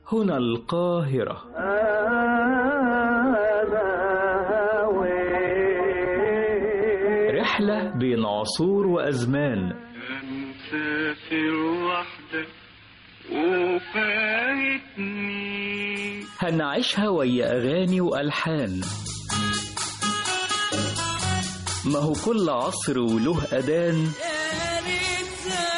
هنا القاهرة رحلة بين عصور وأزمان مسافر وحدك وفايتني هنعيشها ويا أغاني وألحان ما هو كل عصر وله أذان يا ريت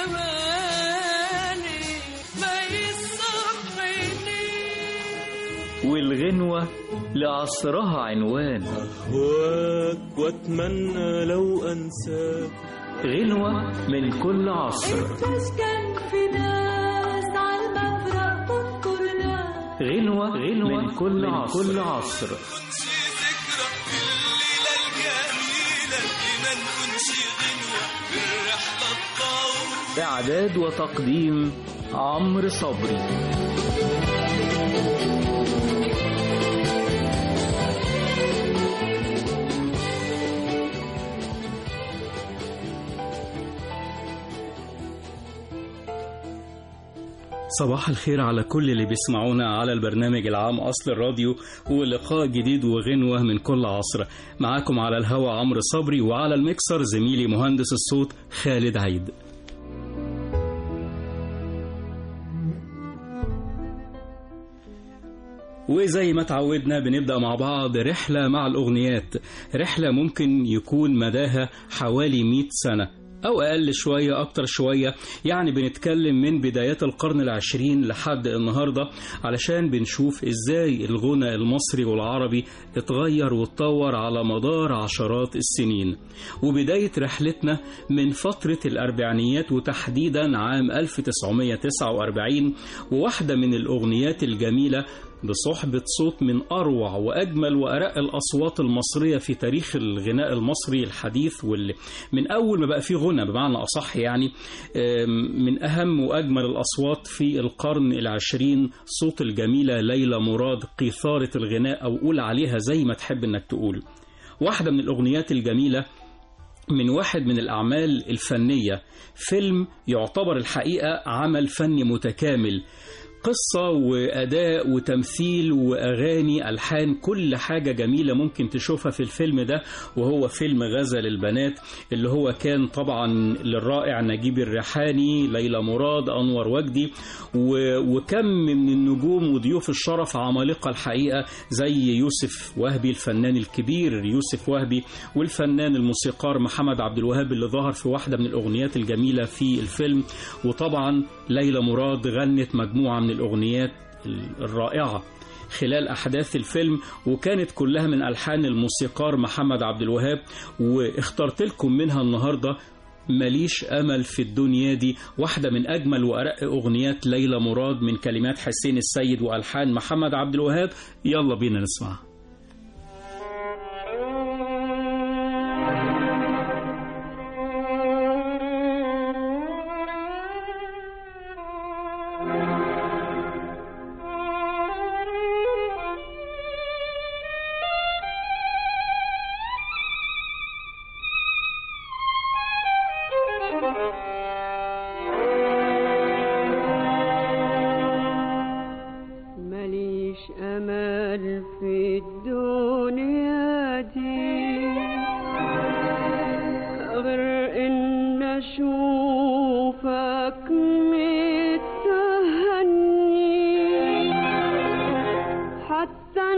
زماني ما يصحني والغنوة لعصرها عنوان أهواك وأتمنى لو أنساك غنوة من كل عصر تسكن في ناس على المفرق تنكر ناس غنوة غنوة من كل عصر, كل عصر. إعداد وتقديم عمرو صبري صباح الخير على كل اللي بيسمعونا على البرنامج العام أصل الراديو ولقاء جديد وغنوة من كل عصر معاكم على الهوا عمرو صبري وعلى المكسر زميلي مهندس الصوت خالد عيد وزي ما تعودنا بنبدأ مع بعض رحلة مع الأغنيات رحلة ممكن يكون مداها حوالي 100 سنة أو أقل شوية أكتر شوية يعني بنتكلم من بدايات القرن العشرين لحد النهاردة علشان بنشوف إزاي الغنى المصري والعربي اتغير واتطور على مدار عشرات السنين وبداية رحلتنا من فترة الأربعينيات وتحديدا عام 1949 وواحدة من الأغنيات الجميلة بصحبة صوت من أروع وأجمل وأرق الأصوات المصرية في تاريخ الغناء المصري الحديث واللي من أول ما بقى فيه غنى بمعنى أصح يعني من أهم وأجمل الأصوات في القرن العشرين صوت الجميلة ليلى مراد قيثارة الغناء أو قول عليها زي ما تحب إنك تقول واحدة من الأغنيات الجميلة من واحد من الأعمال الفنية فيلم يعتبر الحقيقة عمل فني متكامل قصة وأداء وتمثيل وأغاني ألحان كل حاجة جميلة ممكن تشوفها في الفيلم ده وهو فيلم غزل البنات اللي هو كان طبعا للرائع نجيب الريحاني ليلى مراد أنور وجدي وكم من النجوم وضيوف الشرف عمالقة الحقيقة زي يوسف وهبي الفنان الكبير يوسف وهبي والفنان الموسيقار محمد عبد الوهاب اللي ظهر في واحدة من الأغنيات الجميلة في الفيلم وطبعا ليلى مراد غنت مجموعة من الأغنيات الرائعة خلال أحداث الفيلم وكانت كلها من ألحان الموسيقار محمد عبد الوهاب واخترت لكم منها النهاردة ماليش أمل في الدنيا دي واحدة من أجمل وأرق أغنيات ليلى مراد من كلمات حسين السيد وألحان محمد عبد الوهاب يلا بينا نسمعها ماليش أمل في الدنيا دي غير إن أشوفك متهني حتى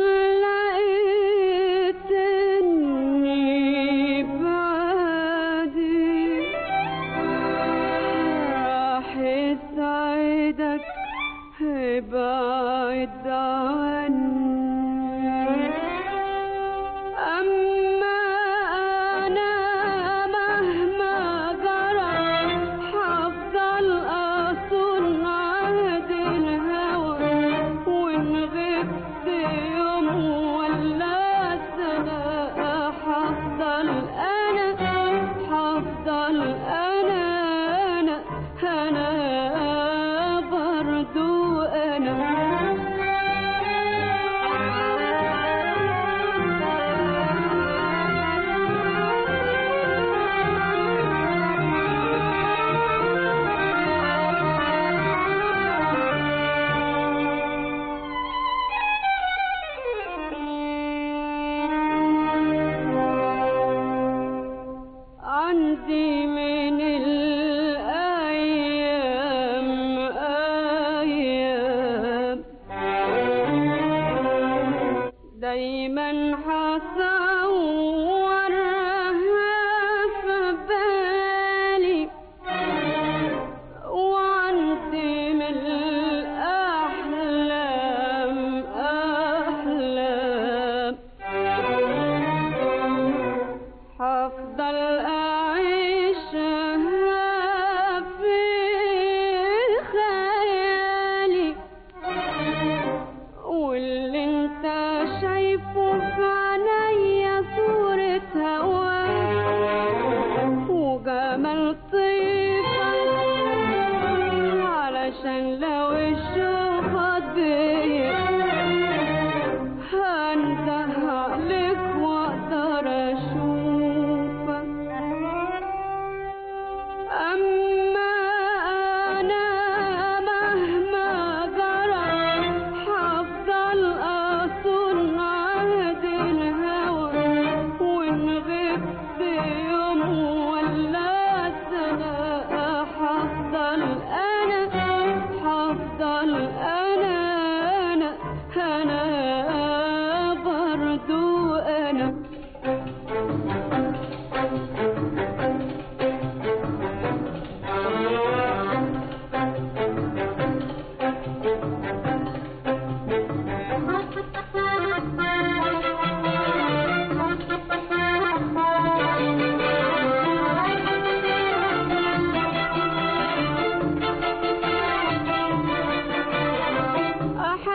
لقيت إني بعدي راح يسعدك ابعد عني أما أنا مهما جرى هفضل أصون عهد الهوى وإن غبت يوم ولا سنة هفضل أنا هفضل أنا أنا أنا برضو أنا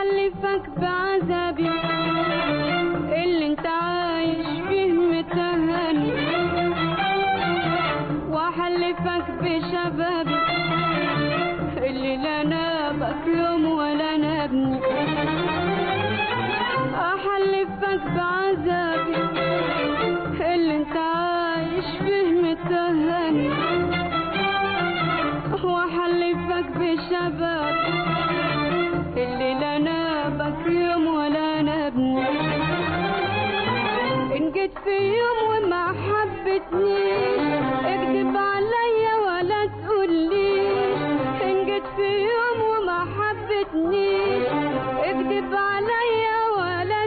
واحلفك بعذابي اللي انت عايش فيه متهني واحلفك بشبابي اللي لا نابك يوم ولا نبني احلفك بعذابي اللي انت عايش فيه متهني واحلفك بشبابي اللي لا نابك يوم ولا نبني ان جيت في يوم وما حبتنيش اكذب عليا ولا تقوليش ان جيت في يوم وما حبتنيش اكذب عليا ولا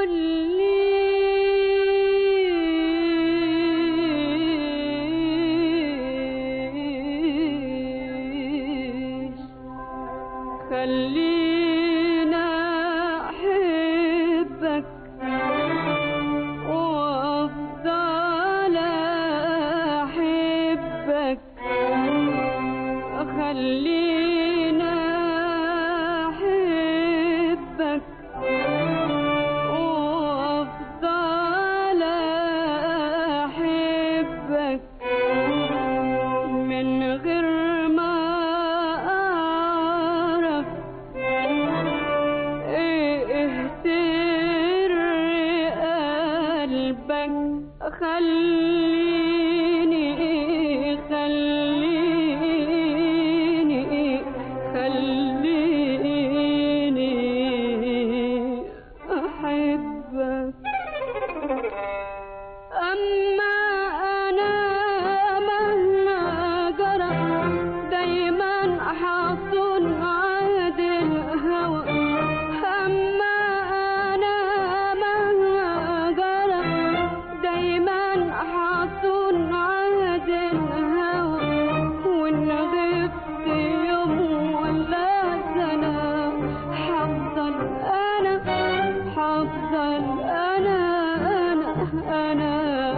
تقوليش خلينا احبك وافضل احبك خلينا احبك وافضل احبك من غير ما اعرف ايه سر قلبك خليني خليني خليني احبك أما أنا مهما جرى دايما حاصل عهد الهوى أما أنا مهما جرى دايما حاصل عهد الهوى وإن غبت يوم ولا سنة حفضل أنا حفضل أنا أنا أنا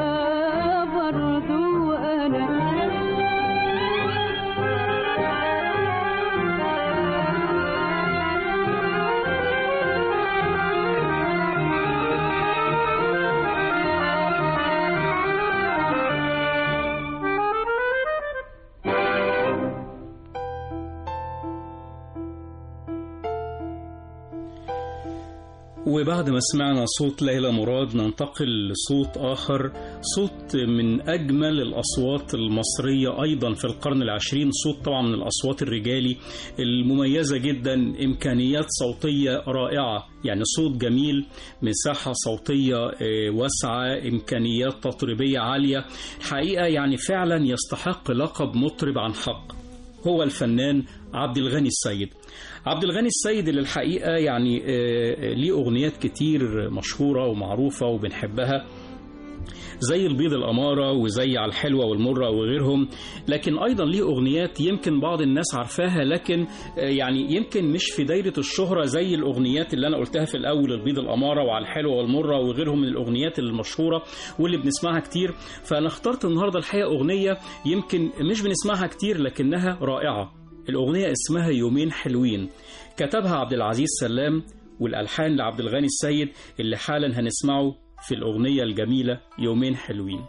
برضو أنا وبعد ما سمعنا صوت ليلى مراد ننتقل لصوت آخر صوت من أجمل الأصوات المصرية أيضا في القرن العشرين صوت طبعا من الأصوات الرجالي المميزة جدا إمكانيات صوتية رائعة يعني صوت جميل مساحة صوتية آه، واسعة إمكانيات تطريبية عالية حقيقة يعني فعلا يستحق لقب مطرب عن حق هو الفنان عبد الغني السيد عبد الغني السيد اللي الحقيقة يعني آه، ليه أغنيات كتير مشهورة ومعروفة وبنحبها زي البيض الأمارة وزي على الحلوة والمرة وغيرهم لكن أيضا ليه أغنيات يمكن بعض الناس عارفاها لكن آه، يعني يمكن مش في دايرة الشهرة زي الأغنيات اللي أنا قلتها في الأول البيض الأمارة وعلى الحلوة والمرة وغيرهم من الأغنيات المشهورة واللي بنسمعها كتير فأنا اخترت النهاردة الحقيقة أغنية يمكن مش بنسمعها كتير لكنها رائعة الأغنية اسمها يومين حلوين كتبها عبد العزيز سلام والألحان لعبد الغني السيد اللي حالا هنسمعه في الأغنية الجميلة يومين حلوين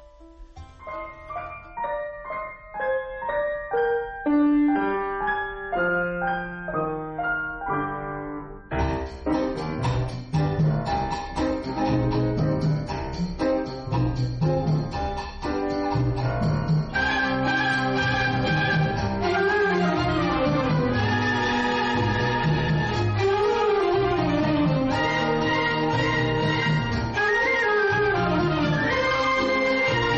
Thank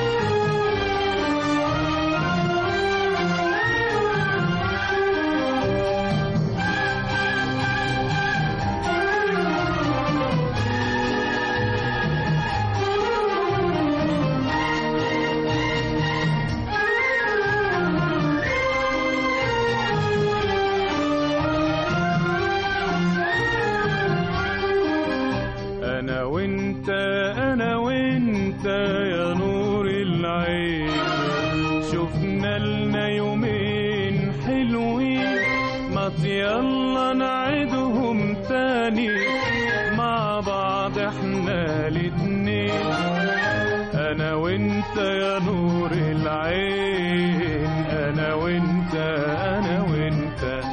مع بعض احنا الاتنين انا وانت يا نور العين انا وانت انا وانت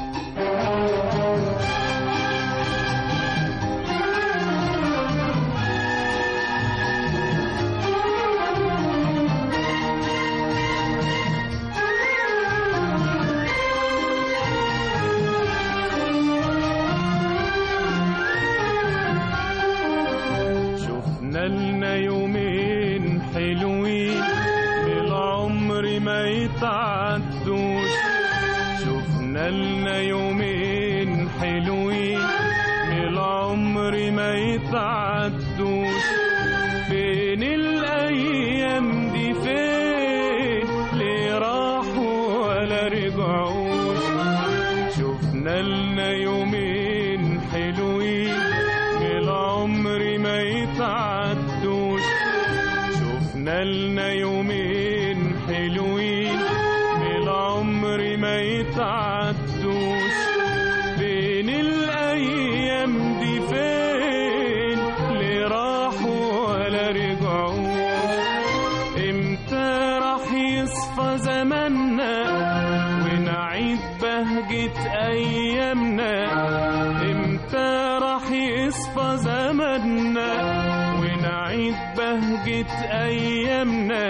شفنا لنا يومين حلوين بالعمر ما يتعدوش شفنا لنا يومين حلوين بالعمر ما يتعدوش فين الايام دي فين ليه راحوا ولا رجعوش شفنا لنا يومين حلوين بالعمر ما يتعدوش شفنا لنا يومين حلوين بالعمر ما يتعدوش فين الايام دي فين اللي راحوا ولا رجعوش امتى راح يصفى زماننا ونعيد بهجة ايامنا امتى راح يصفى زماننا ونعيد بهجة ايامنا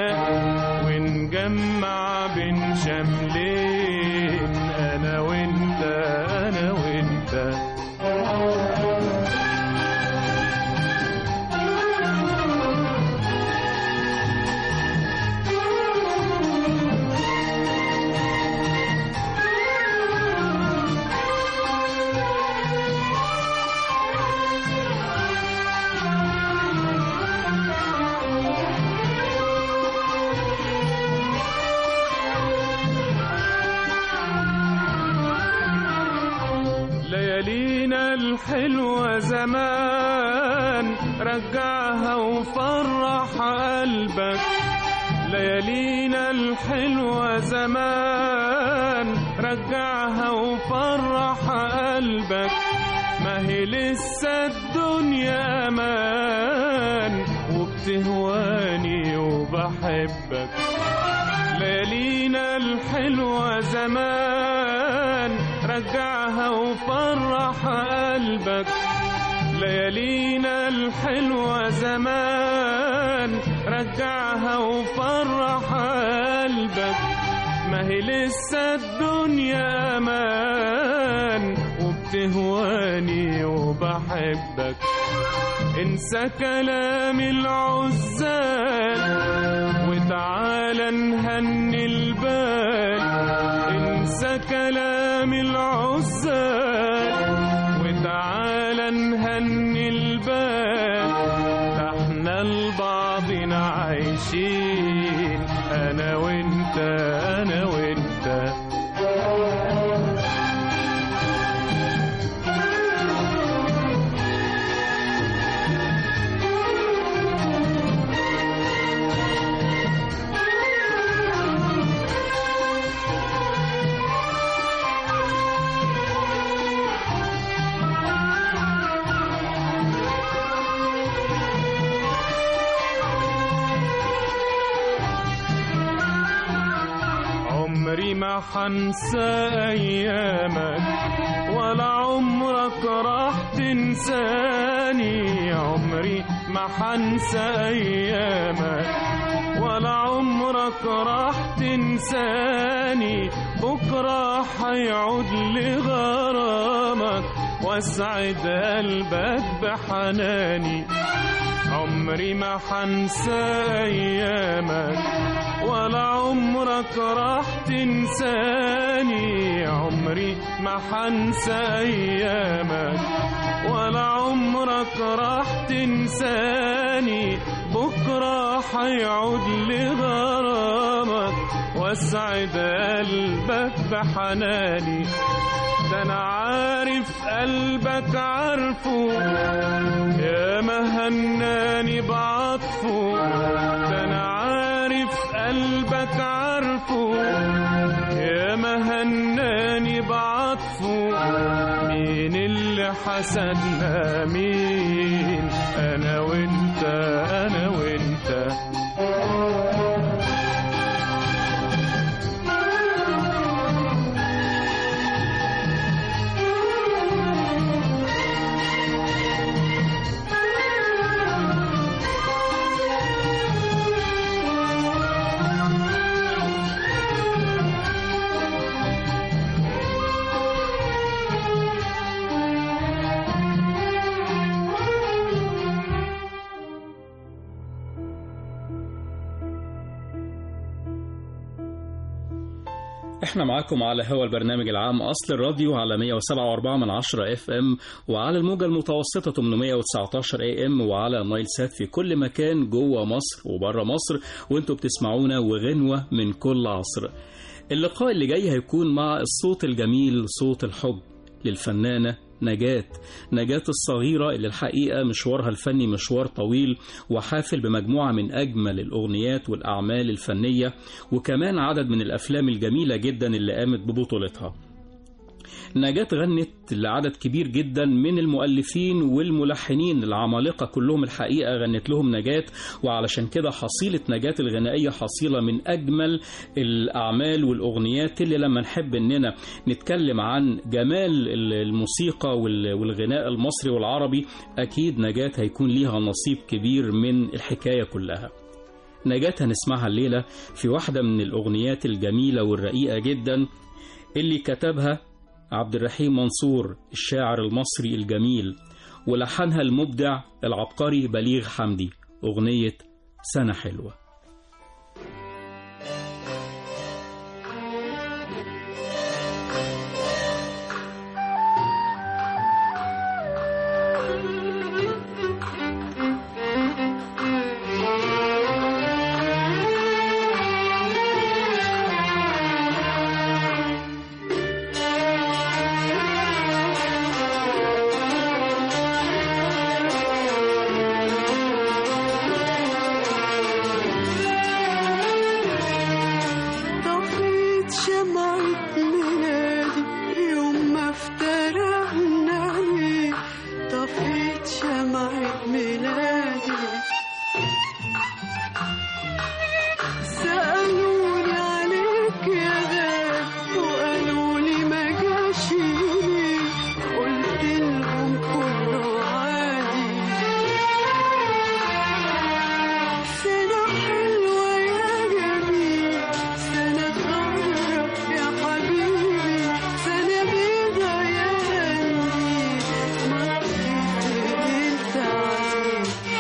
ونجمع بين شملين انا وانت انا وانت ليالينا الحلوة زمان رجعها وفرح قلبك ليالينا الحلوة زمان رجعها وفرح قلبك ما هي لسه الدنيا امان وبتهواني وبحبك ليالينا الحلوة زمان رجعها وفرح قلبك ليالينا الحلوة زمان رجعها وفرح قلبك ما هي لسه الدنيا امان وبتهواني وبحبك انسى كلام العزال وتعالى نهني البال انسى كلام العزال وتعالى نهني البال ده احنا لبعضنا عايشين انا وانت انا وانت عمري ما حنسى ايامك ولا عمرك راح تنساني عمري ما حنسى ايامك ولا عمرك راح تنساني بكره حيعود لغرامك واسعد قلبك بحناني عمري ما حنسى ايامك ولا عمرك راح تنساني عمري ما حنسى ايامك ولا عمرك راح تنساني بكره حيعود لغرامك واسعد قلبك بحناني ده انا عارف قلبك عارفه يا ما هناني بعطفه ده انا عارف قلبك عارفه يا ما هناني بعطفه مين اللي حسدنا مين انا وانت انا وانت احنا معاكم على هوا البرنامج العام اصل الراديو على 107.4 من 10 اف ام وعلى الموجة المتوسطة 819 اي ام وعلى نايل سات في كل مكان جوه مصر وبره مصر وانتوا بتسمعونا وغنوة من كل عصر اللقاء اللي جاي هيكون مع الصوت الجميل صوت الحب للفنانة نجاة نجاة الصغيرة اللي الحقيقة مشوارها الفني مشوار طويل وحافل بمجموعة من أجمل الأغنيات والأعمال الفنية وكمان عدد من الأفلام الجميلة جدا اللي قامت ببطولتها نجاة غنت لعدد كبير جدا من المؤلفين والملحنين العمالقة كلهم الحقيقة غنت لهم نجاة وعلشان كده حصيلة نجاة الغنائية حصيلة من أجمل الأعمال والأغنيات اللي لما نحب إننا نتكلم عن جمال الموسيقى وال- والغناء المصري والعربي أكيد نجاة هيكون ليها نصيب كبير من الحكاية كلها نجاة هنسمعها الليلة في واحدة من الأغنيات الجميلة والرقيقة جدا اللي كتبها عبد الرحيم منصور الشاعر المصري الجميل ولحنها المبدع العبقري بليغ حمدي أغنية سنة حلوة طفيت شمعة ميلادي يوم ما افترقنا ليه طفيت شمعة ميلادي سألوني عليك يا غالي وقالوا لي ما جاش ليه قلت لهم كله عادي سنة حلوة يا جميل سنة خضرا يا حبيبي سنة بيضا يا قلبي ما تقدر انت عليك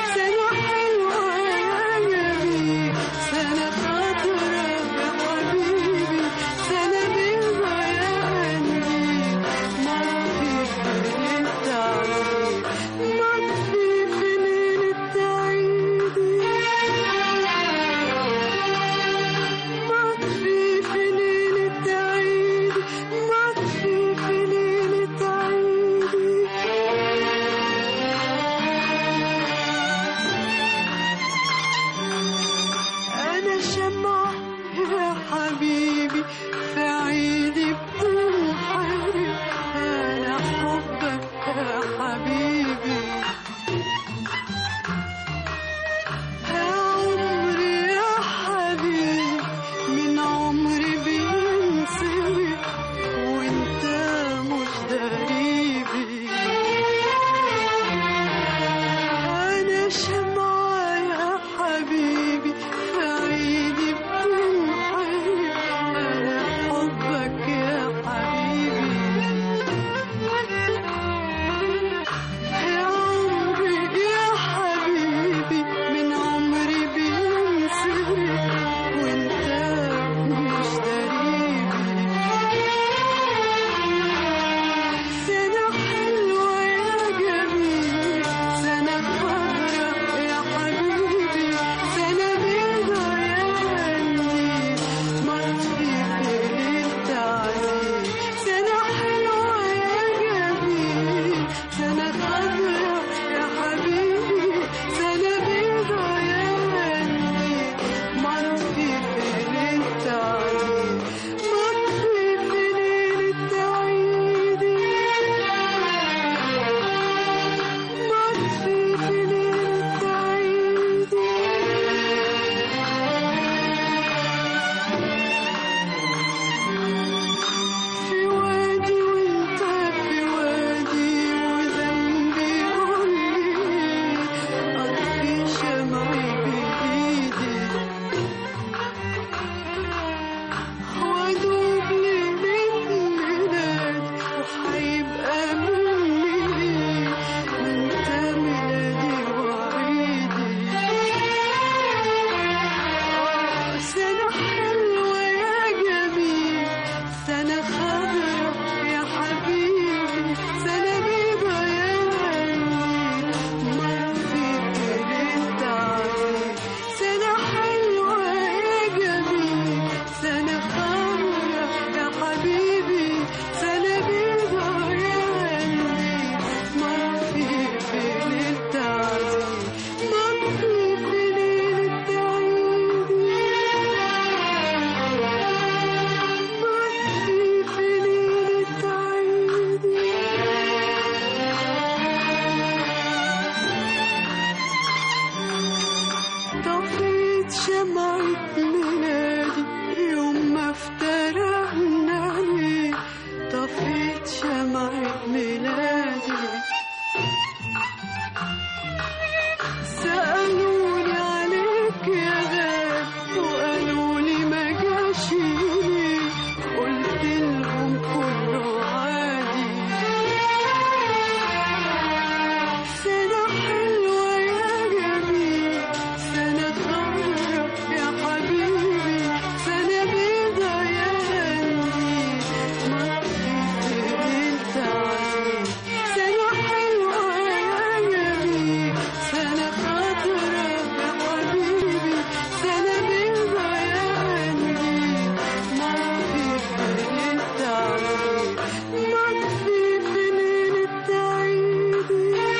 سنة حلوة يا جميل سنة خضرا يا حبيبي سنة بيضا يا قلبي ما انت عارف سنة حلوة يا جميل سنة خضرا يا حبيبي سنة بيضا يا قلبي ما انت عارف ما في فنين التعيد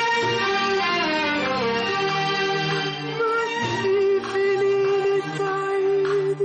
ما في فنين التعيد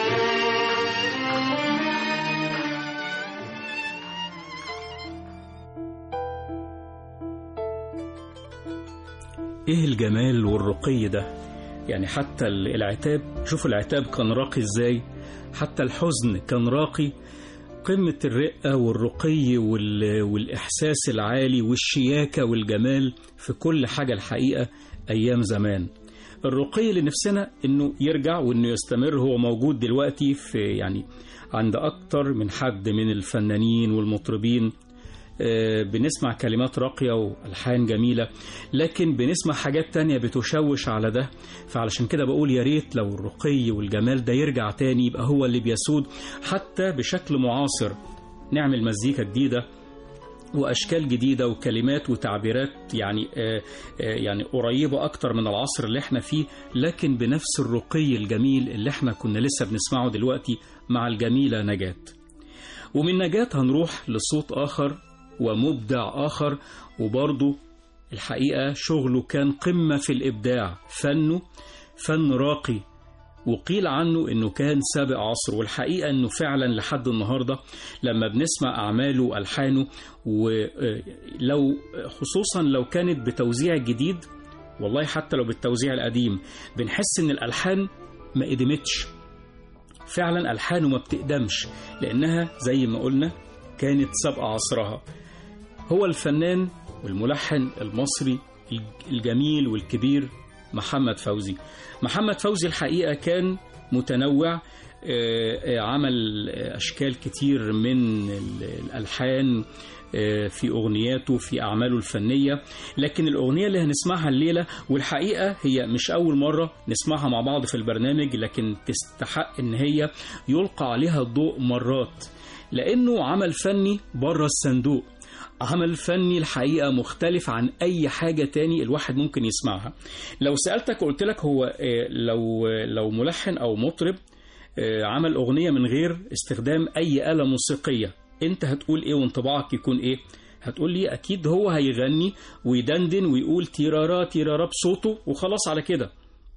ايه الجمال والرقي ده يعني حتى ال- العتاب شوفوا العتاب كان راقي ازاي حتى الحزن كان راقي قمة الرقة والرقي وال... والإحساس العالي والشياكة والجمال في كل حاجة الحقيقة أيام زمان الرقي اللي نفسنا إنه يرجع وإنه يستمر هو موجود دلوقتي في يعني عند أكتر من حد من الفنانين والمطربين آه، بنسمع كلمات راقية وألحان جميلة لكن بنسمع حاجات تانية بتشوش على ده فعلشان كده بقول يا ريت لو الرقي والجمال ده يرجع تاني يبقى هو اللي بيسود حتى بشكل معاصر نعمل مزيكا جديدة واشكال جديده وكلمات وتعبيرات يعني آه آه يعني قريبه اكتر من العصر اللي احنا فيه لكن بنفس الرقي الجميل اللي احنا كنا لسه بنسمعه دلوقتي مع الجميله نجاة ومن نجاة هنروح لصوت اخر ومبدع اخر وبرضه الحقيقه شغله كان قمه في الابداع فنه فن راقي وقيل عنه انه كان سابق عصر والحقيقه انه فعلا لحد النهارده لما بنسمع اعماله والحانه ولو خصوصا لو كانت بتوزيع جديد والله حتى لو بالتوزيع القديم بنحس ان الالحان ما قدمتش فعلا الحانه ما بتقدمش لانها زي ما قلنا كانت سابقه عصرها هو الفنان والملحن المصري الجميل والكبير محمد فوزي محمد فوزي الحقيقة كان متنوع عمل أشكال كتير من الألحان في أغنياته في أعماله الفنية لكن الأغنية اللي هنسمعها الليلة والحقيقة هي مش أول مرة نسمعها مع بعض في البرنامج لكن تستحق إن هي يلقى عليها الضوء مرات لأنه عمل فني بره الصندوق عمل فني الحقيقة مختلف عن أي حاجة تاني الواحد ممكن يسمعها لو سألتك وقلت لك هو لو لو ملحن أو مطرب عمل أغنية من غير استخدام أي آلة موسيقية أنت هتقول إيه وانطباعك يكون إيه هتقول لي أكيد هو هيغني ويدندن ويقول تيرارا تيرارا بصوته وخلاص على كده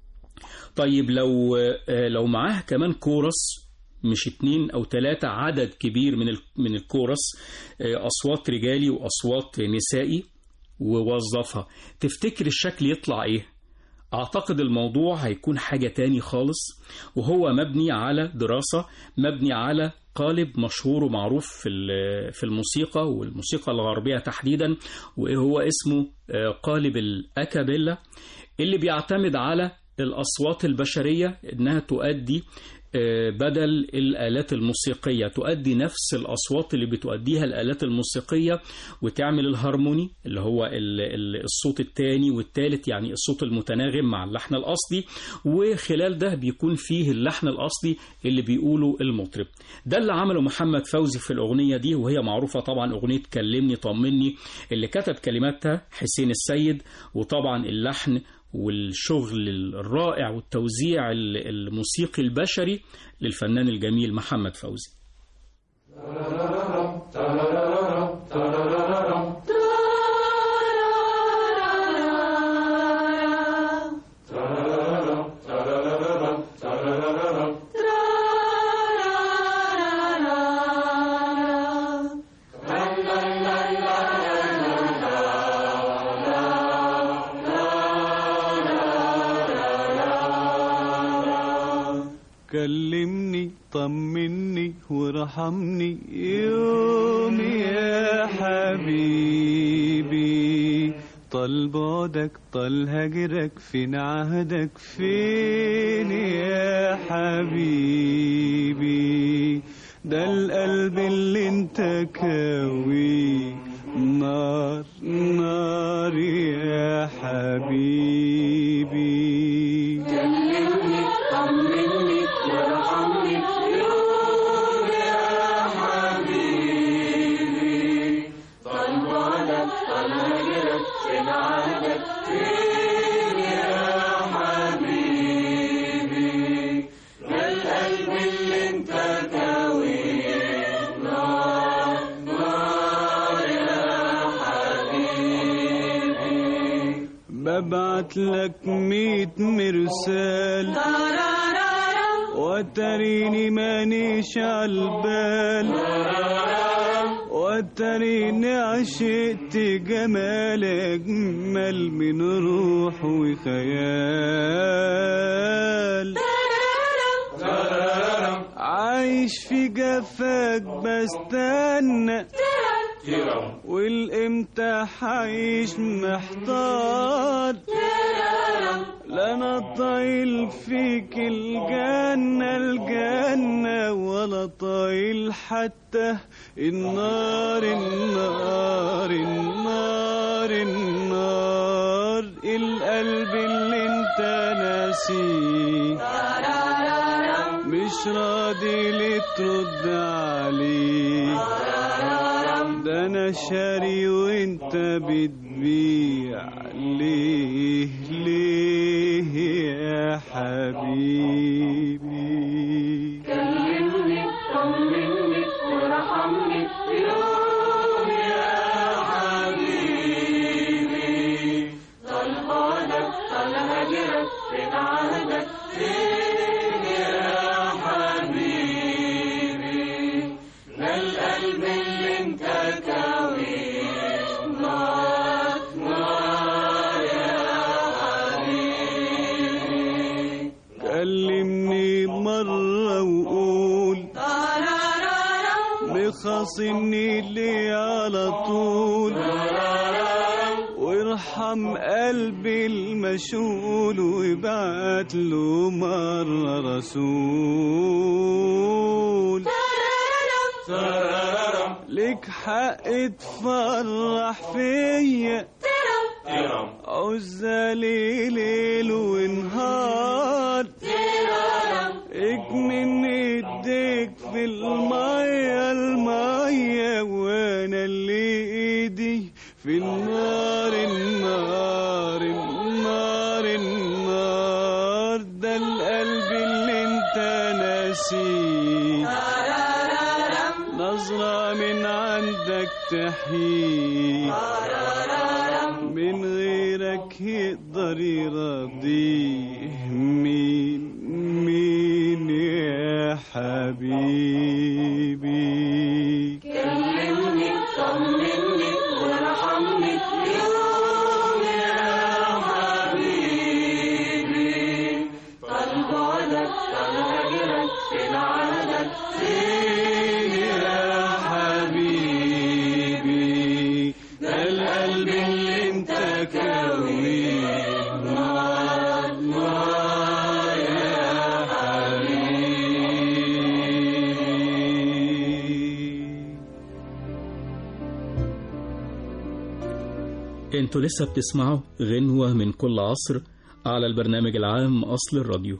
طيب لو لو معاه كمان كورس مش اتنين او تلاتة عدد كبير من من الكورس اصوات رجالي واصوات نسائي ووظفها تفتكر الشكل يطلع ايه اعتقد الموضوع هيكون حاجة تاني خالص وهو مبني على دراسة مبني على قالب مشهور ومعروف في في الموسيقى والموسيقى الغربية تحديدا وهو اسمه قالب الاكابيلا اللي بيعتمد على الاصوات البشرية انها تؤدي بدل الآلات الموسيقية تؤدي نفس الأصوات اللي بتؤديها الآلات الموسيقية وتعمل الهارموني اللي هو الصوت الثاني والثالث يعني الصوت المتناغم مع اللحن الأصلي وخلال ده بيكون فيه اللحن الأصلي اللي بيقوله المطرب ده اللي عمله محمد فوزي في الأغنية دي وهي معروفة طبعا أغنية كلمني طمني اللي كتب كلماتها حسين السيد وطبعا اللحن والشغل الرائع والتوزيع الموسيقي البشري للفنان الجميل محمد فوزي كلمني طمني وارحمني يوم يا حبيبي طال بعدك طال هجرك فين عهدك فين يا حبيبي ده القلب اللي انت كاوي نار نار يا حبيبي كلمني طمني وارحمني يوم يا حبيبي طال بعدك طال هجرك فين عهدك فين يا حبيبي ده القلب اللي انت كاويه نار نار يا حبيبي ببعت لك ميت مرسال وتريني مانيش عالبال وتريني عشقت جمال أجمل من روح وخيال عايش في جفاك بستنى والامتى حعيش محتار لا انا طايل فيك الجنة الجنة ولا طايل حتى النار النار النار النار القلب اللي انت ناسيه مش راضي ليه ترد عليه ده انا شاري وانت بتبيع ليه ليه يا حبيبي كلمني طمني وارحمني يوم يا حبيبي طال بعدك طال هجرك فين عهدك فين يا حبيبي ده القلب اللي انت كاويه نار نار يا حبيبي كلمني مرة وقول بخاصمني ليه على طول وارحم قلبي المشغول وابعت له مرة رسول لك حق تفرح فيا عزالي ليل ونهار اكمن ايديك في المية المية وانا اللي ايدي في النار النار النار النار ده القلب اللي انت ناسيه نظرة من عندك تحيي من غيرك يقدر يرضيه مين مين يا حبيبي كلمني طمني وارحمني يوم يا حبيبي طال بعدك طال هجرك فين عهدك فين يا حبيبي ده القلب اللي انت كاويه نار نار يا حبيبي انتوا لسه بتسمعوا غنوة من كل عصر على البرنامج العام أصل الراديو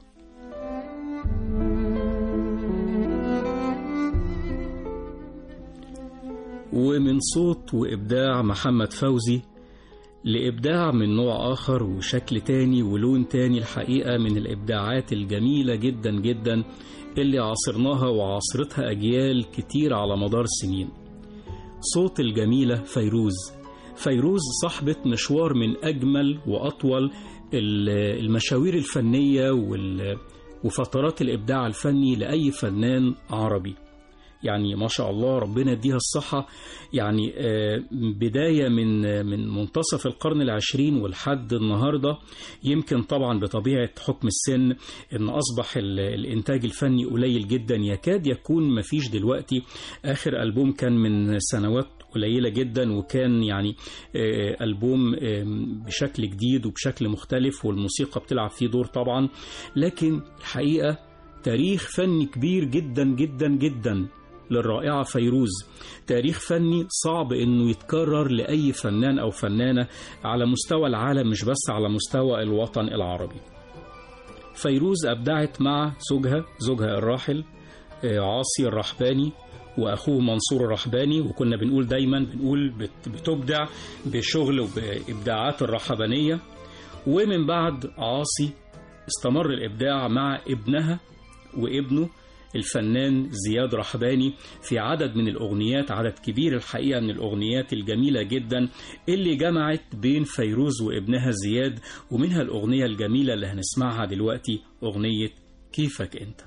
ومن صوت وإبداع محمد فوزي لإبداع من نوع آخر وشكل تاني ولون تاني الحقيقة من الإبداعات الجميلة جدا جدا اللي عاصرناها وعاصرتها أجيال كتير على مدار السنين صوت الجميلة فيروز فيروز صاحبة مشوار من أجمل وأطول ال- المشاوير الفنية وال- وفترات الإبداع الفني لأي فنان عربي يعني ما شاء الله ربنا يديها الصحة يعني آه، بداية من آه، من منتصف القرن العشرين ولحد النهاردة يمكن طبعا بطبيعة حكم السن ان أصبح ال- الإنتاج الفني قليل جدا يكاد يكون مفيش دلوقتي آخر ألبوم كان من سنوات قليلة جدا وكان يعني آه، ألبوم آه، بشكل جديد وبشكل مختلف والموسيقى بتلعب فيه دور طبعا لكن الحقيقة تاريخ فني كبير جدا جدا جدا للرائعة فيروز تاريخ فني صعب انه يتكرر لأي فنان أو فنانة على مستوى العالم مش بس على مستوى الوطن العربي فيروز أبدعت مع زوجها زوجها الراحل آه، عاصي الرحباني واخوه منصور الرحباني وكنا بنقول دايما بنقول بت- بتبدع بشغل وبابداعات الرحبانيه ومن بعد عاصي استمر الابداع مع ابنها وابنه الفنان زياد رحباني في عدد من الاغنيات عدد كبير الحقيقه من الاغنيات الجميله جدا اللي جمعت بين فيروز وابنها زياد ومنها الاغنيه الجميله اللي هنسمعها دلوقتي اغنيه كيفك انت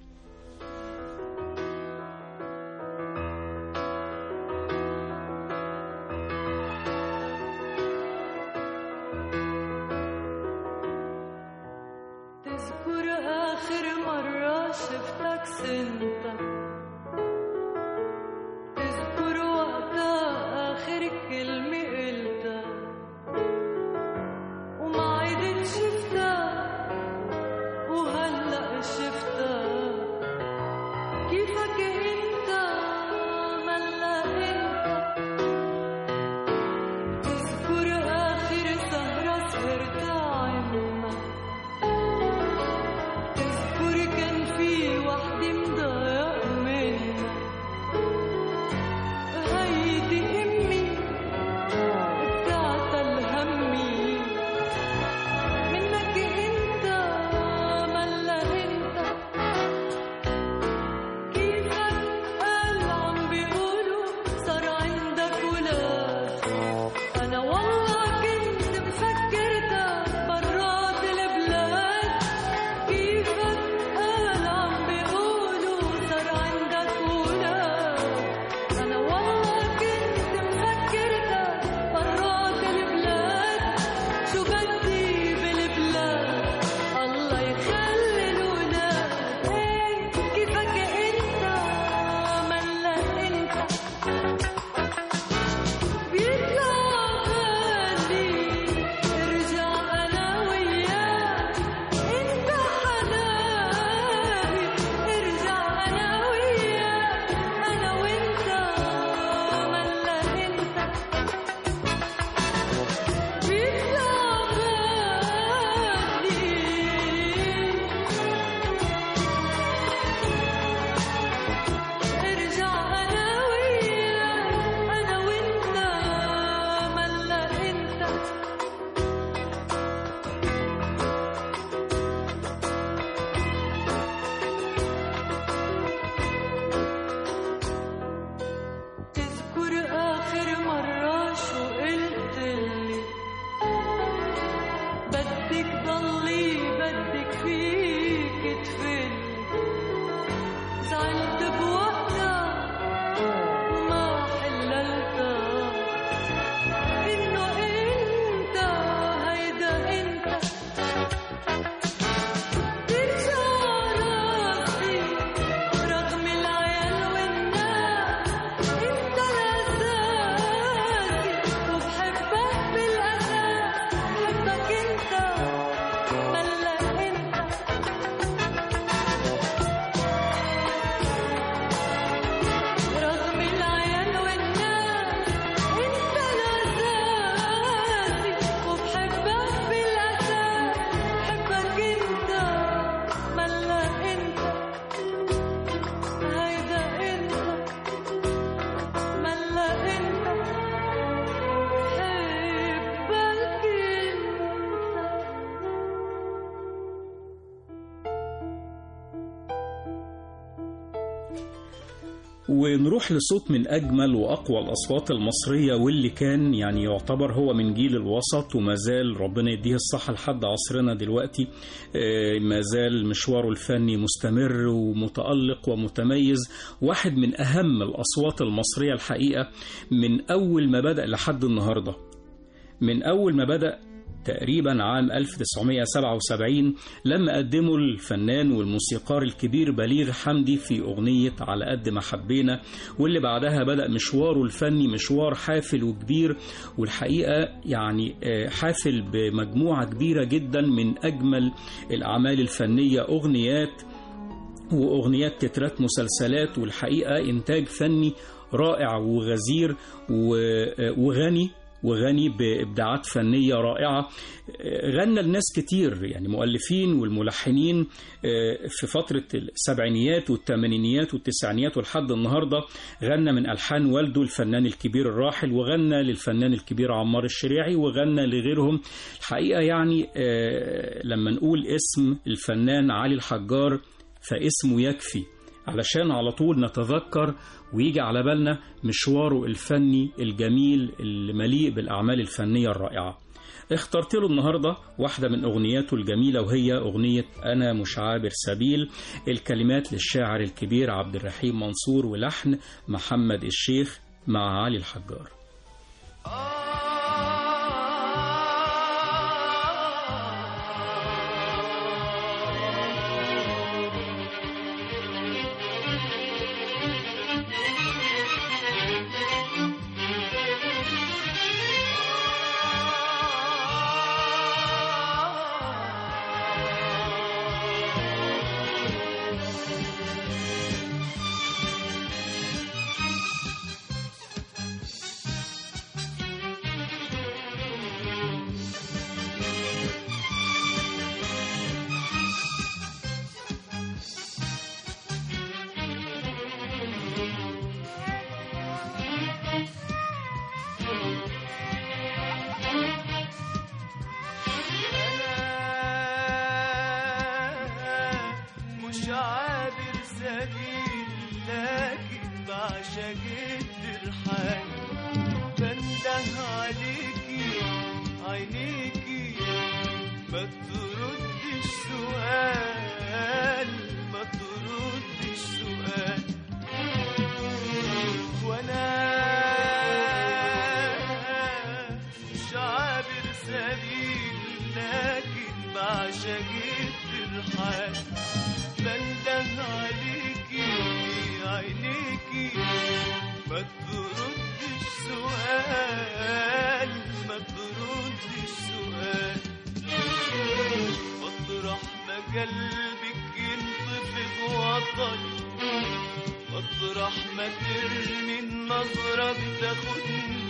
تذكر آخر مرة شفتك سنتا تذكر وقتها آخر كلمة قلتها وما عدت شفتها وهلأ شفتها كيفك انت ملا انت تذكر آخر سهرة سهرتها عنا تذكر كان في وحدة مضايق منا هيدي أمي بتاعت الهمي منك انت ملا انت كيفك قال عم بيقولوا صار عندك ولاد أنا والله كنت مفكرتك برات البلاد كيفك قال عم بيقولوا صار عندك ولاد أنا والله كنت مفكرتك برات البلاد شو بدي بالبلاد الله يخلي الولاد إيه كيفك انت ملا انت بيطلع بالي ارجع انا وياك انت حناني ارجع انا وياك انا وانت ملا انت بيطلع بالي ارجع انا وياك انا وانت ملا انت تذكر اخر مرة شو قلتلي بدك ضلي بدك فيك تفلي زعلت بوقتها وما حللتها إنه أنت هيدا أنت ترجع راسي رغم العيال والناس أنت الأساسي وبحبك بالأساس بحبك أنت ملا أنت رغم العيال والناس انت الاساسي وبحبك بالاساس بحبك انت ملا انت هيدا انت ملا انت بحبك انت ونروح لصوت من أجمل وأقوى الأصوات المصرية واللي كان يعني يعتبر هو من جيل الوسط وما زال ربنا يديه الصحة لحد عصرنا دلوقتي آه، ما زال مشواره الفني مستمر ومتألق ومتميز واحد من أهم الأصوات المصرية الحقيقة من أول ما بدأ لحد النهاردة من أول ما بدأ تقريبا عام 1977 لما قدمه الفنان والموسيقار الكبير بليغ حمدي في أغنية على قد ما حبينا واللي بعدها بدأ مشواره الفني مشوار حافل وكبير والحقيقة يعني آه، حافل بمجموعة كبيرة جدا من أجمل الأعمال الفنية أغنيات وأغنيات تترات مسلسلات والحقيقة إنتاج فني رائع وغزير و- وغني وغني بإبداعات فنية رائعة غنى لناس كتير يعني مؤلفين والملحنين في فترة السبعينيات والثمانينيات والتسعينيات ولحد النهاردة غنى من ألحان والده الفنان الكبير الراحل وغنى للفنان الكبير عمار الشريعي وغنى لغيرهم الحقيقة يعني آه، لما نقول اسم الفنان علي الحجار فاسمه يكفي علشان على طول نتذكر ويجي على بالنا مشواره الفني الجميل المليء بالأعمال الفنية الرائعة اخترت له النهاردة واحدة من أغنياته الجميلة وهي أغنية أنا مش عابر سبيل الكلمات للشاعر الكبير عبد الرحيم منصور ولحن محمد الشيخ مع علي الحجار أنا مش عابر سبيل لكن بعشق الترحال بنده عليكي عينيكي ما تردش سؤال ما تردش سؤال وانا مش عابر سبيل لكن بعشق الترحال بنده عليكي عينيكي ما تردش سؤال ما تردش سؤال مطرح ما قلبك ينطفئ وطني مطرح ما ترمي النظرة بتاخدني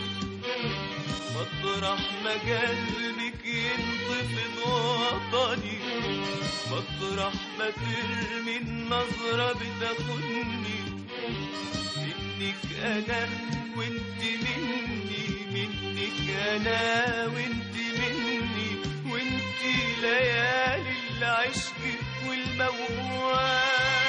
مطرح ما قلبك ينطفئ وطني مطرح ما ترمي النظرة بتاخدني منك أنا وانت مني منك أنا وانت مني وانت ليالي العشق والموال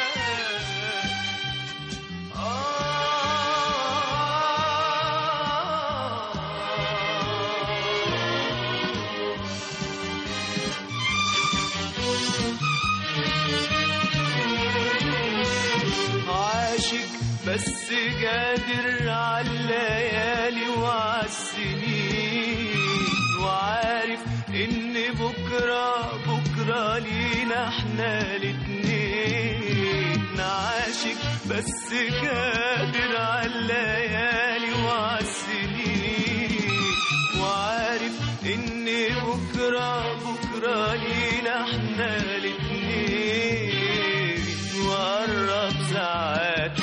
عاشق بس قادر عالليالي وعالسنين وعارف ان بكرة بكرة لينا احنا الاتنين عاشق بس قادر عالليالي وعالسنين وعارف ان بكرة بكرة لينا احنا الاتنين وقرب ساعات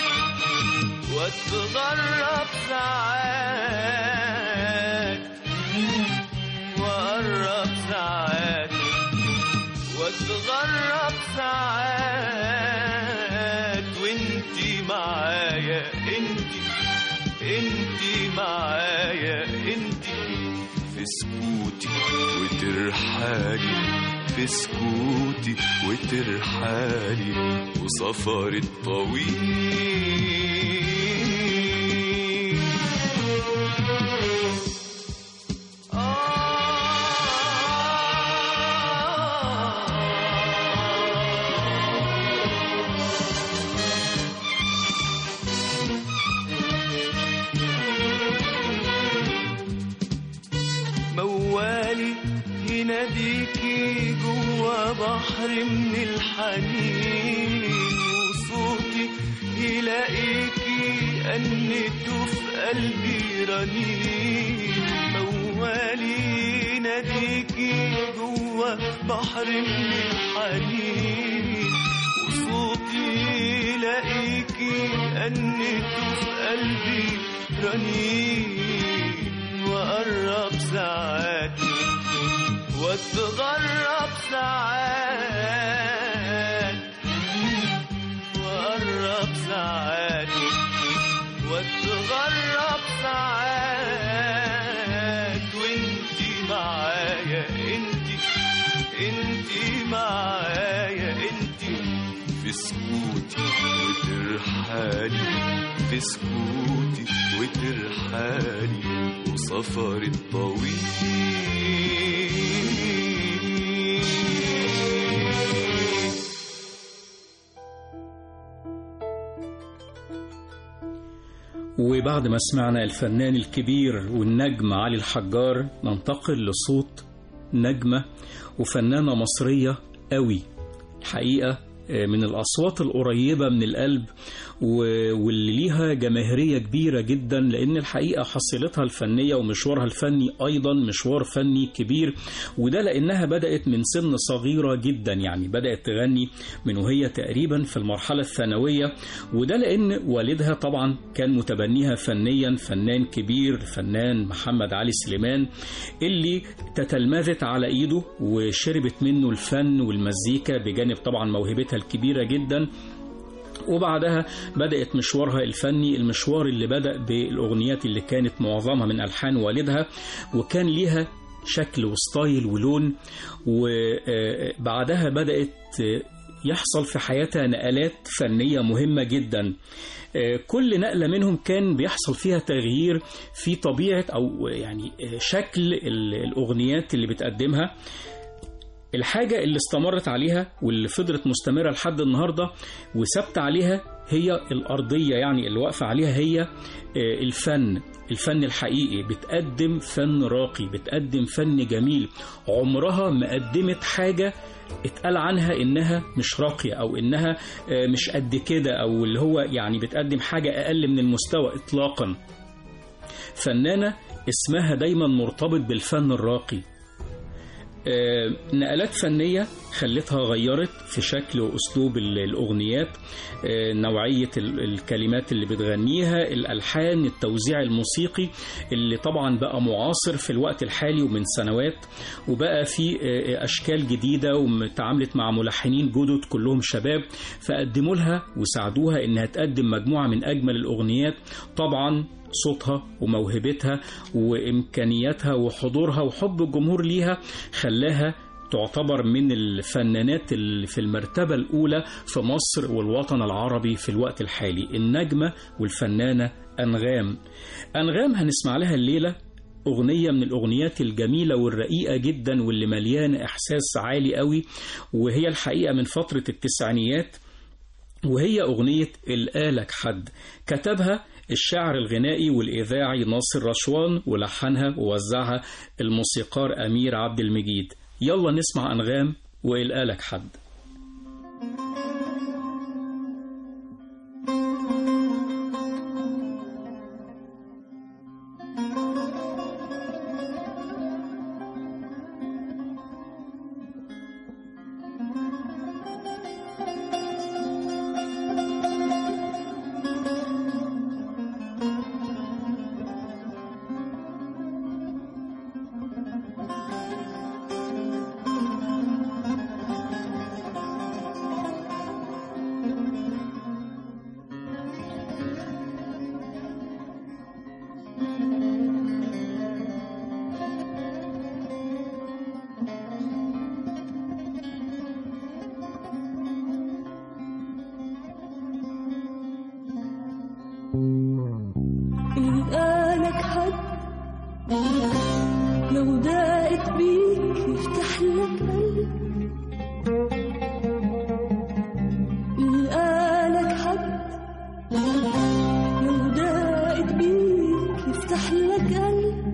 واتغرب ساعات وقرب ساعات واتغرب ساعات وانتي معايا انتي انتي معايا انتي في سكوتي وترحالي في سكوتي وترحالي وسفر الطويل موالي يناديكي جوا بحر من الحنين وصوتي يلاقيكي أنته في قلبي رنين موالي يناديكي جوا بحر من الحنين وصوتي يلاقيكي أنته في قلبي رنين وقرب ساعات واتغرب ساعات وقرب ساعات واتغرب ساعات وانتي معايا انتي انتي معايا انتي في سكوتي وترحالي في سكوتي وترحالي وسفر الطويل وبعد ما سمعنا الفنان الكبير والنجم علي الحجار ننتقل لصوت نجمة وفنانة مصرية قوي الحقيقة آه، من الأصوات القريبة من القلب و- واللي ليها جماهيرية كبيرة جدا لأن الحقيقة حصيلتها الفنية ومشوارها الفني أيضا مشوار فني كبير وده لأنها بدأت من سن صغيرة جدا يعني بدأت تغني من وهي تقريبا في المرحلة الثانوية وده لأن والدها طبعا كان متبنيها فنيا فنان كبير فنان محمد علي سليمان اللي تتلمذت على إيده وشربت منه الفن والمزيكا بجانب طبعا موهبتها الكبيرة جدا وبعدها بدأت مشوارها الفني المشوار اللي بدأ بالأغنيات اللي كانت معظمها من ألحان والدها وكان ليها شكل وستايل ولون وبعدها بدأت يحصل في حياتها نقلات فنية مهمة جدا كل نقلة منهم كان بيحصل فيها تغيير في طبيعة أو يعني شكل الأغنيات اللي بتقدمها الحاجة اللي استمرت عليها واللي فضلت مستمرة لحد النهاردة وثابتة عليها هي الأرضية يعني اللي واقفة عليها هي آه، الفن الفن الحقيقي بتقدم فن راقي بتقدم فن جميل عمرها ما قدمت حاجة اتقال عنها انها مش راقية او انها آه، مش قد كده او اللي هو يعني بتقدم حاجة اقل من المستوى اطلاقا فنانة اسمها دايما مرتبط بالفن الراقي آه، نقلات فنية خلتها غيرت في شكل وأسلوب ال- الأغنيات آه، نوعية ال- الكلمات اللي بتغنيها الألحان التوزيع الموسيقي اللي طبعا بقى معاصر في الوقت الحالي ومن سنوات وبقى في آه، أشكال جديدة وتعاملت مع ملحنين جدد كلهم شباب فقدموا لها وساعدوها إنها تقدم مجموعة من أجمل الأغنيات طبعا صوتها وموهبتها وإمكانياتها وحضورها وحب الجمهور ليها خلاها تعتبر من الفنانات اللي في المرتبة الأولى في مصر والوطن العربي في الوقت الحالي النجمة والفنانة أنغام أنغام هنسمع لها الليلة أغنية من الأغنيات الجميلة والرقيقة جدا واللي مليانة إحساس عالي قوي وهي الحقيقة من فترة التسعينيات وهي أغنية الآلك حد كتبها الشاعر الغنائي والإذاعي ناصر رشوان ولحنها ووزعها الموسيقار أمير عبد المجيد يلا نسمع أنغام والآلك حد يلقالك حد لو دقت بيك يفتح لك قلب يلقالك حد لو دقت بيك يفتح لك قلب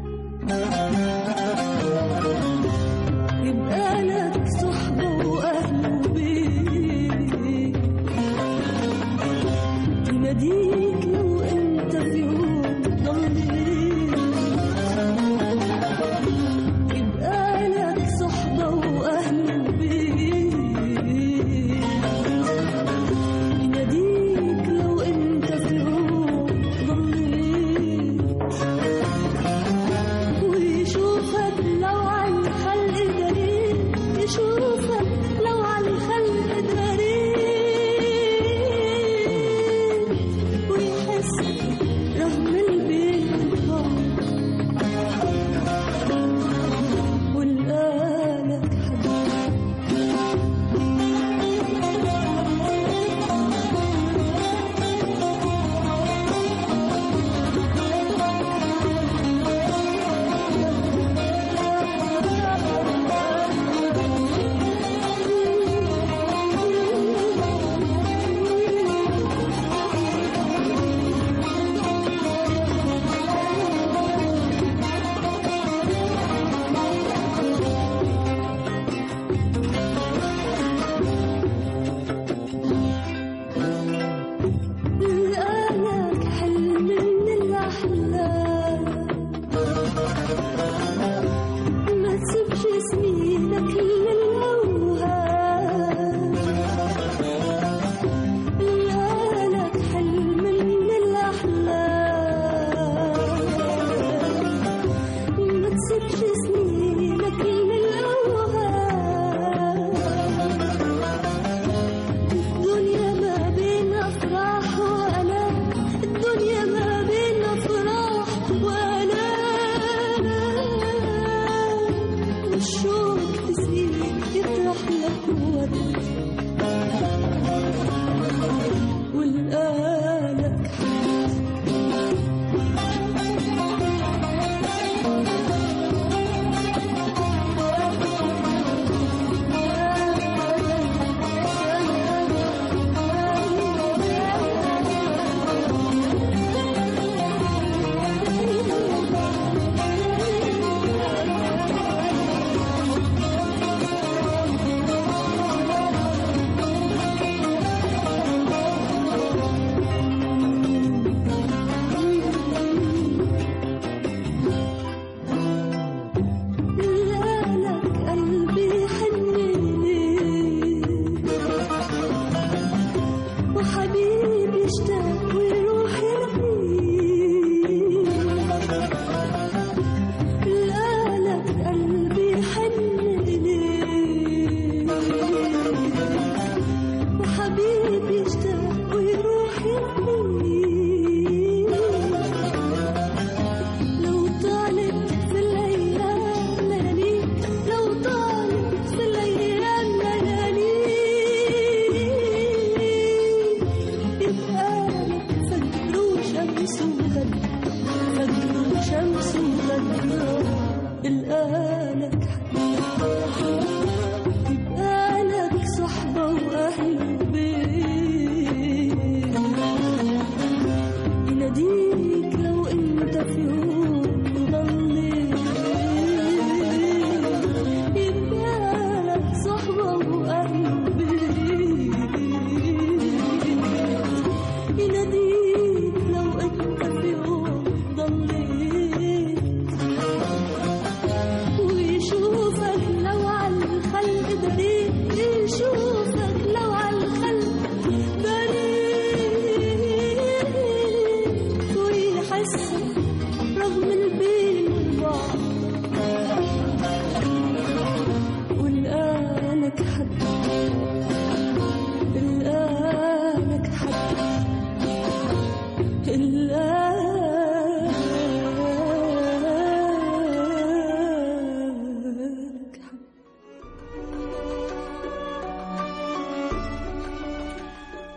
يبقى لك صحبة وأهل وبيت يناديك لو انت في يوم ضليت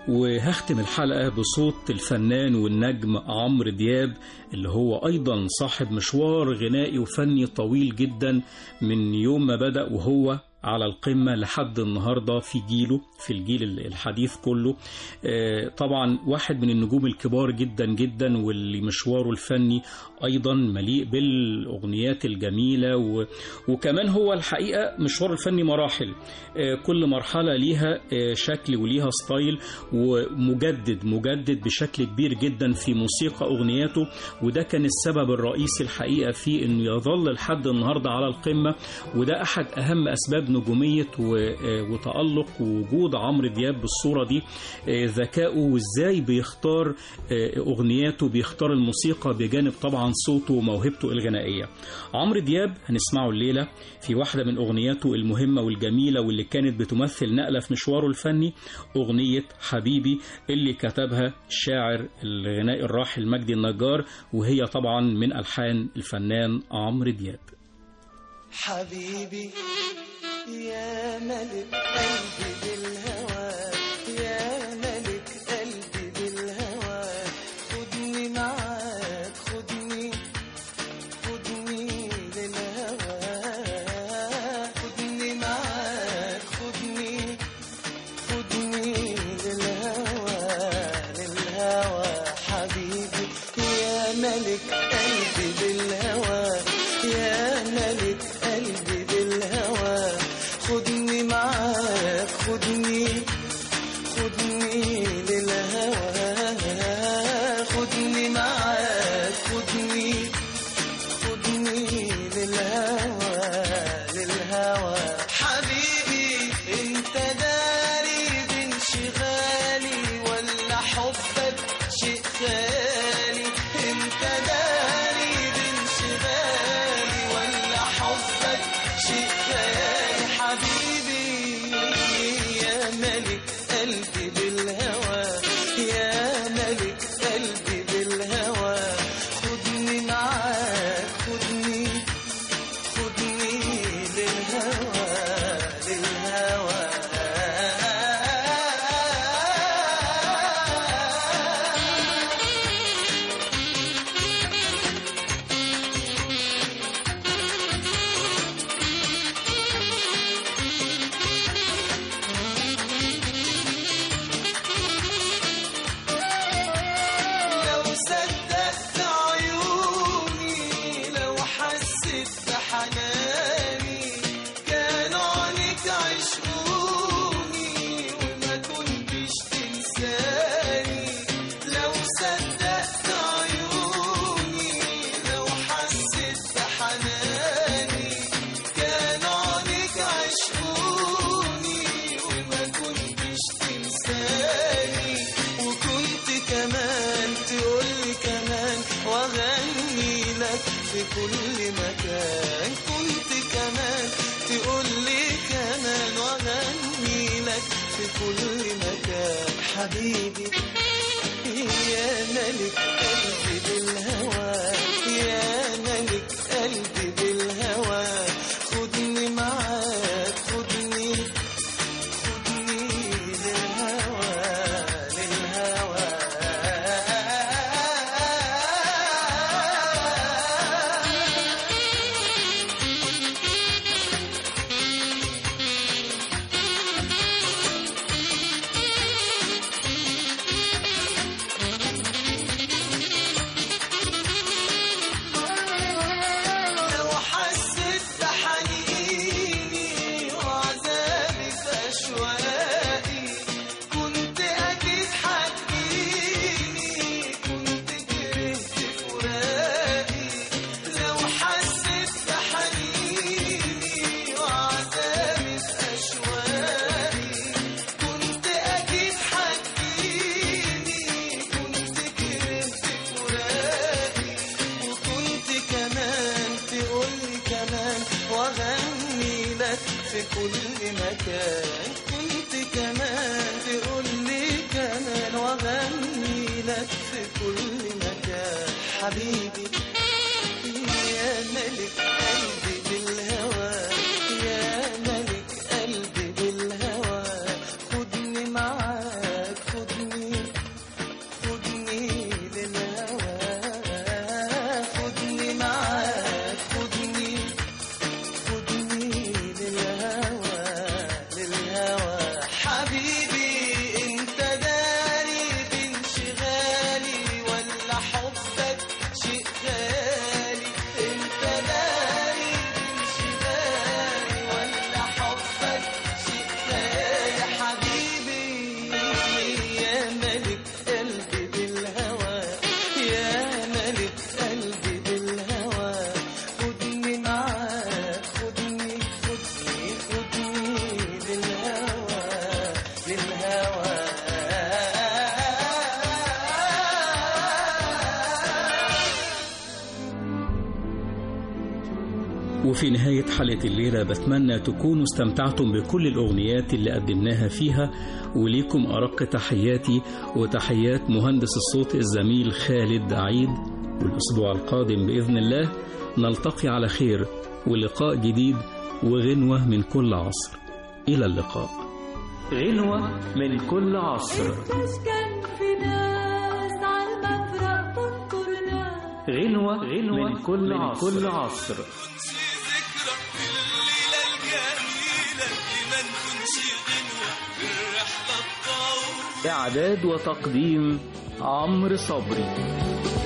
وهختم الحلقة بصوت الفنان والنجم عمرو دياب اللي هو أيضا صاحب مشوار غنائي وفني طويل جدا من يوم ما بدأ وهو على القمة لحد النهاردة في جيله في الجيل الحديث كله آه، طبعا واحد من النجوم الكبار جدا جدا واللي مشواره الفني أيضا مليء بالأغنيات الجميلة و... وكمان هو الحقيقة مشواره الفني مراحل آه، كل مرحلة ليها آه، شكل وليها ستايل ومجدد مجدد بشكل كبير جدا في موسيقى أغنياته وده كان السبب الرئيسي الحقيقة في أنه يظل لحد النهاردة على القمة وده أحد أهم أسباب نجومية و- آه، وتألق ووجود عمرو دياب بالصورة دي آه، ذكائه وإزاي بيختار آه، أغنياته بيختار الموسيقى بجانب طبعا صوته وموهبته الغنائية عمرو دياب هنسمعه الليلة في واحدة من أغنياته المهمة والجميلة واللي كانت بتمثل نقلة في مشواره الفني أغنية حبيبي اللي كتبها الشاعر الغنائي الراحل مجدي النجار وهي طبعا من ألحان الفنان عمرو دياب حبيبي يا ملك قلبي بالهوى يا ملك قلبي بالهوى خدني معاك خدني خدني للهوى خدني معاك خدني خدني للهوى للهوى حبيبي يا ملك قلبي بالهوى يا ملك قلبي بالهوى خدني معاك خدني خدني للهوى خدني معاك خدني خدني للهوى للهوى حبيبي انت داري بانشغالي ولا حبك شيء خالي انت داري بانشغالي ولا حبك شيء خالي حبيبي يا ملك قلبي بالهوى يا ملك قلبي بالهوى خدني معاك خدني خدني للهوى للهوى لو صدقت عيوني لو حسيت بحناني كانوا عليك عشقوني وما كنتش تنساني لو صدقت عيوني لو حسيت بحناني كانوا عليك عشقوني وما كنتش تنساني وكنت كمان تقولي كمان واغني لك في كل مكان كنت كمان تقولي كمان واغني لك في كل مكان حبيبي يا ملك قلبي بالهوى يا ملك قلبي بالهوى خدني معاك خدني خدني للهوى للهوى لو حسيت بحنيني وعذابي في أشواقي كنت أكيد حتجيني كنت كرهت فراقي لو حسيت بحنيني وعذابي في أشواقي كنت أكيد حتجيني كنت كرهت فراقي وكنت كمان تقولي كمان واغني لك في كل مكان كنت كمان تقولي كمان واغني لك في كل مكان حبيبي يا ملك قلبي بالهوى يا ملك قلبي بالهوى خدني معاك خدني وفي نهاية حلقة الليلة بتمنى تكونوا استمتعتم بكل الأغنيات اللي قدمناها فيها وليكم أرق تحياتي وتحيات مهندس الصوت الزميل خالد عيد والأسبوع القادم بإذن الله نلتقي على خير ولقاء جديد وغنوة من كل عصر إلى اللقاء غنوة من كل عصر كان في ناس على المفرق تنكر ناس غنوة غنوة من كل عصر, كل عصر. ذكرى في الليلة الجميلة لما نكونش غنوة في الرحلة الطويلة إعداد وتقديم عمرو صبري